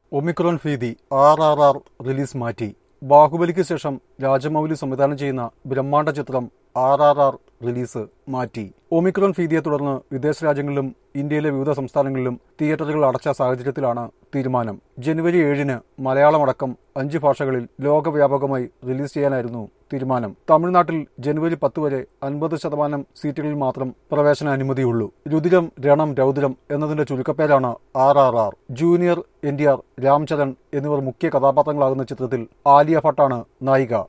Omicron ഭീതി R R R release മാറ്റി ബാഹുബലിക്ക് ശേഷം രാജമൗലി സംവിധാനം ചെയ്യുന്ന ബ്രഹ്മാണ്ഡ ചിത്രം ആർ ആർ ആർ റിലീസ് മാറ്റി ഒമിക്രോൺ ഭീതിയെ തുടർന്ന് വിദേശ രാജ്യങ്ങളിലും ഇന്ത്യയിലെ വിവിധ സംസ്ഥാനങ്ങളിലും തിയേറ്ററുകൾ അടച്ച സാഹചര്യത്തിലാണ് തീരുമാനം ജനുവരി ഏഴിന് മലയാളമടക്കം അഞ്ച് ഭാഷകളിൽ ലോകവ്യാപകമായി റിലീസ് ചെയ്യാനായിരുന്നു തീരുമാനം തമിഴ്നാട്ടിൽ ജനുവരി പത്ത് വരെ അൻപത് ശതമാനം സീറ്റുകളിൽ മാത്രം പ്രവേശന അനുമതിയുള്ളൂ രുതിരം രണം രൗദ്രം എന്നതിന്റെ ചുരുക്കപ്പേരാണ് R R R junior N T R Ram Charan എന്നിവർ മുഖ്യ കഥാപാത്രങ്ങളാകുന്ന ചിത്രത്തിൽ ആലിയ ഭട്ടാണ് നായിക